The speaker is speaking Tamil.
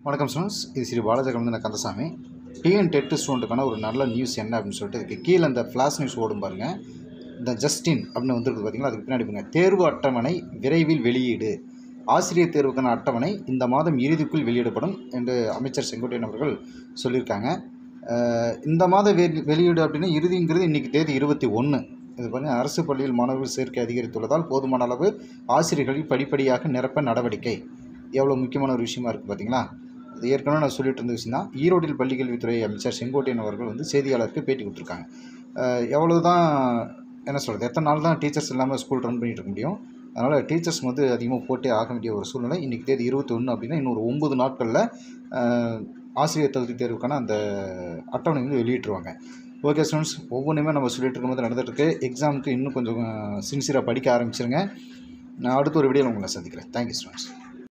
வணக்கம் ஸ்டூடெண்ட்ஸ் இது ஸ்ரீ பாலாஜகலம் கந்தசாமி டிஎன் டெட் ஸ்டூடெண்ட்டுக்கான ஒரு நல்ல நியூஸ் என்ன அப்படின்னு சொல்லிட்டு இதுக்கு கீழே இந்த ஃப்ளாஷ் நியூஸ் ஓடும் பாருங்கள் இந்த ஜஸ்டின் அப்படின்னு வந்துருக்கு பார்த்தீங்களா அதுக்கு பின்னாடி பாருங்க தேர்வு அட்டவணை விரைவில் வெளியீடு ஆசிரியர் தேர்வுக்கான அட்டவணை இந்த மாதம் இறுதிக்குள் வெளியிடப்படும் என்று அமைச்சர் செங்கோட்டையன் அவர்கள் சொல்லியிருக்காங்க அஹ் இந்த மாத வெ வெளியீடு அப்படின்னா இறுதிங்கிறது இன்றைக்கி தேதி இருபத்தி ஒன்று இது பண்ணி அரசு பள்ளியில் மாணவர்கள் சேர்க்கை அதிகரித்துள்ளதால் போதுமான அளவு ஆசிரியர்களை படிப்படியாக நிரப்ப நடவடிக்கை எவ்வளோ முக்கியமான ஒரு விஷயமா இருக்குது பார்த்தீங்களா இது ஏற்கனவே நான் சொல்லிட்டு இருந்த விஷயம் தான் ஈரோட்டில் பள்ளிக்கல்வித்துறை அமைச்சர் செங்கோட்டையன் அவர்கள் வந்து செய்தியாளருக்கு பேட்டி கொடுத்துருக்காங்க அஹ் எவ்வளவு தான் என்ன சொல்கிறது எத்தனை நாள் தான் டீச்சர்ஸ் இல்லாமல் ஸ்கூல் ரன் பண்ணிட்டு இருக்க முடியும் அதனால் டீச்சர்ஸ் வந்து அதிகமாக போட்டே ஆக வேண்டிய ஒரு சூழ்நிலை இன்றைக்கி தேதி இருபத்தி ஒன்று அப்படின்னா இன்னொரு ஒம்பது நாட்களில் அஹ், ஆசிரியர் தகுதி தேர்வுக்கான அந்த அட்டவணை வந்து வெளியிட்டுருவாங்க ஓகே ஸ்டூடெண்ட்ஸ் ஒவ்வொன்றுமே நம்ம சொல்லிட்டு இருக்கும்போது நடந்துகிட்ருக்கு எக்ஸாமுக்கு இன்னும் கொஞ்சம் சின்சியராக படிக்க ஆரம்பிச்சிருங்க நான் அடுத்த ஒரு வீடியோவில் உங்களை சந்திக்கிறேன் தேங்க்யூ ஸ்டூடெண்ட்ஸ்